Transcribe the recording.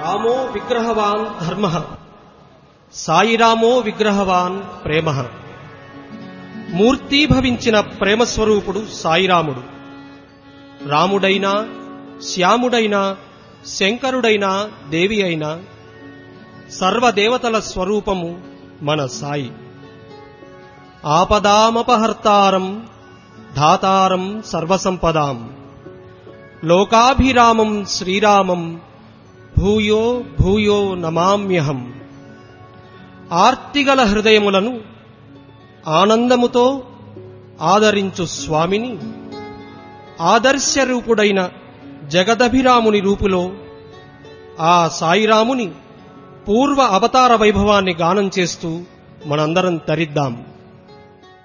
రామో విగ్రహవాన్ ధర్మ సాయిరామో విగ్రహవాన్ ప్రేమ మూర్తీభవించిన ప్రేమస్వరూపుడు సాయిరాముడు రాముడైనా శ్యాముడైనా శంకరుడైనా దేవి అయినా సర్వదేవతల స్వరూపము మన సాయి ఆపదామపహర్తారం ధాతారం సర్వసంపదాం లోకాభిరామం శ్రీరామం భూయో భూయో నమామ్యహం ఆర్తిగల హృదయములను ఆనందముతో ఆదరించు స్వామిని ఆదర్శరూపుడైన జగదభిరాముని రూపులో ఆ సాయిరాముని పూర్వ అవతార వైభవాన్ని గానం చేస్తూ మనందరం తరిద్దాం